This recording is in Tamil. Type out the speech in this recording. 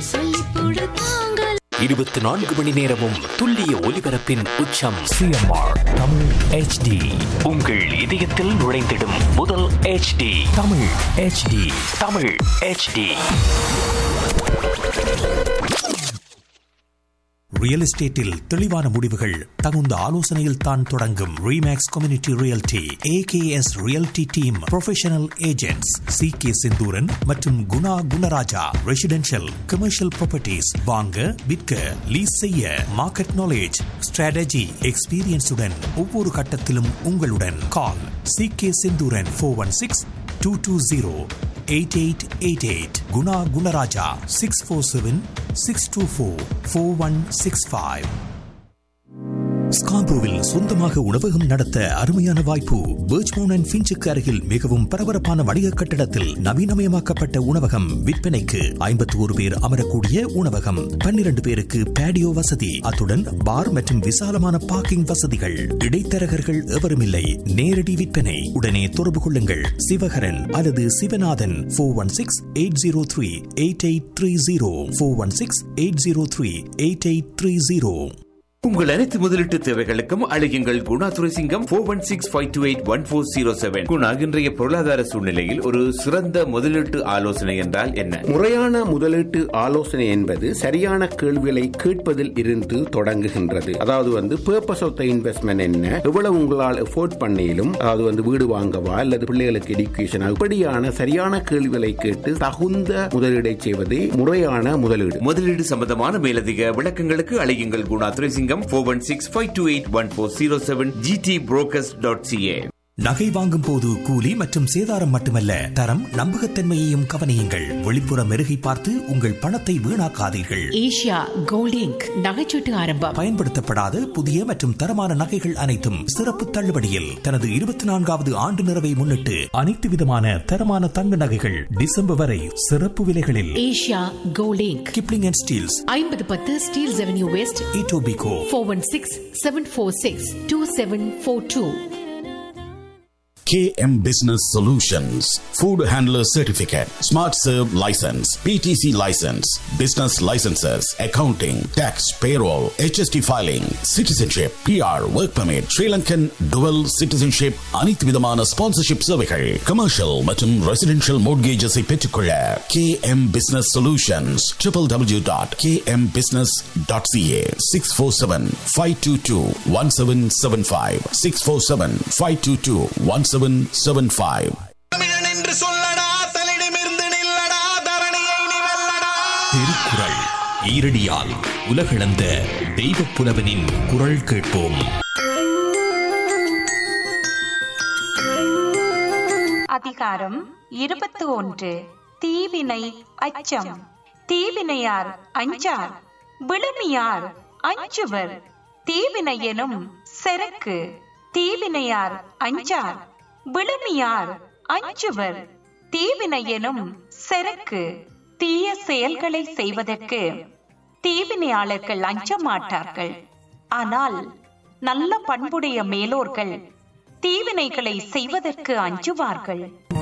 சொல்லி கொடுத்தாங்கள் இருபத்தி நான்கு மணி நேரமும் துல்லிய ஒலிபரப்பின் உச்சம் சிஎம்ஆர் தமிழ் ஹெச்டி உங்கள் இதயத்தில் நுழைந்திடும் முதல் HD Tamil HD Tamil HD real எஸ்டேட்டில் தெளிவான முடிவுகள் தகுந்த ஆலோசனையில் தான் தொடங்கும் Remax community realty AKS realty team professional agents C K Senthuran மற்றும் Guna Gunarajah residential commercial properties வாங்க விற்க லீஸ் செய்ய மார்க்கெட் நாலேஜ் ஸ்ட்ராட்டஜி எக்ஸ்பீரியன்ஸுடன் ஒவ்வொரு கட்டத்திலும் உங்களுடன் call C K Senthuran four one six two two zero eight eight eight eight Guna Gunarajah six four seven six two four four one six five ஸ்கார்போவில் சொந்தமாக உணவகம் நடத்த அருமையான வாய்ப்பு பேர்ச்மோன் அண்ட் ஃபின்ச்சுக்கு அருகில் மிகவும் பரபரப்பான வணிக கட்டடத்தில் நவீனமயமாக்கப்பட்ட உணவகம் விற்பனைக்கு ஐம்பத்தி ஒரு பேர் அமரக்கூடிய உணவகம் பன்னிரண்டு பேருக்கு பேடியோ வசதி அத்துடன் பார் மற்றும் விசாலமான பார்க்கிங் வசதிகள் இடைத்தரகர்கள் எவருமில்லை நேரடி விற்பனை உடனே தொடர்பு கொள்ளுங்கள் சிவகரன் அல்லது Sivanathan four one six eight zero three eight eight three zero four one six eight zero three eight eight three zero உங்கள் அனைத்து முதலீட்டு தேவைகளுக்கும் அழையுங்கள் Guna Thuraisingam four one six five two eight one four zero seven Guna இன்றைய பொருளாதார சூழ்நிலையில் ஒரு சிறந்த முதலீட்டு ஆலோசனை என்றால் என்ன முறையான முதலீட்டு ஆலோசனை என்பது சரியான கேள்விகளை கேட்பதில் இருந்து தொடங்குகின்றது அதாவது வந்து பர்பஸ் ஆஃப் த இன்வெஸ்ட்மெண்ட் என்ன எவ்வளவு உங்களால் எஃபோர்ட் பண்ணியிலும் அதாவது வந்து வீடு வாங்கவா அல்லது பிள்ளைகளுக்கு எடுக்கேஷன் இப்படியான சரியான கேள்விகளை கேட்டு தகுந்த முதலீடை செய்வதே முறையான முதலீடு முதலீடு சம்பந்தமான மேலதிக விளக்கங்களுக்கு அழையுங்கள் Guna Thuraisingam four one six five two eight one four zero seven GT brokers dot CA நகை வாங்கும் போது கூலி மற்றும் சேதாரம் மட்டுமல்ல தரம் நம்பகத்தன்மையையும் கவனியுங்கள் வெளிப்புற மெருகை பார்த்து உங்கள் பணத்தை வீணாக்காதீர்கள் ஏஷியா கோல்ட் இங்க் நகைச்சீட்டு ஆரம்பம் பயன்படுத்தப்படாத புதிய மற்றும் தரமான நகைகள் அனைத்தும் சிறப்பு தள்ளுபடியில் தனது இருபத்தி நான்காவது ஆண்டு நிறைவை முன்னிட்டு அனைத்து விதமான தரமான தங்க நகைகள் டிசம்பர் வரை சிறப்பு விலைகளில் Asia gold inc Kipling and Steeles ஐம்பது பத்து Steeles avenue west Etobicoke four one six seven four six two seven four two KM Business Solutions, Food Handler Certificate, Smart Serve License, PTC License, Business Licenses, Accounting, Tax, Payroll, HST Filing, Citizenship, PR, Work Permit, Sri Lankan Dual Citizenship, அனைத்து விதமான ஸ்பான்சர்ஷிப் சேவைகள் கமர்ஷியல் மற்றும் ரெசிடென்ஷியல் மோட்கேஜஸ் பெற்றுக்கொள்ள KM Business Solutions, www.kmbusiness.ca, 647-522-1775, 647-522-1775. தமிழன் என்று சொல்லடா தலிடமிருந்து நில்லடா தரணியை நீ வெல்லடா திருக்குறள் ஈரடியால் உலகளந்த தெய்வ புலவனின் குரல் கேட்போம் அதிகாரம் இருபத்து ஒன்று தீவினை அச்சம் தீவினையார் அஞ்சார் விழுமியார் அஞ்சுவர் தீவினை எனும் செருக்கு தீவினையார் அஞ்சார் விழுமியார் அஞ்சுவர் தீவினை எனும் செருக்கு தீய செயல்களை செய்வதற்கு தீவினையாளர்கள் அஞ்ச மாட்டார்கள் ஆனால் நல்ல பண்புடைய மேலோர்கள் தீவினைகளை செய்வதற்கு அஞ்சுவார்கள்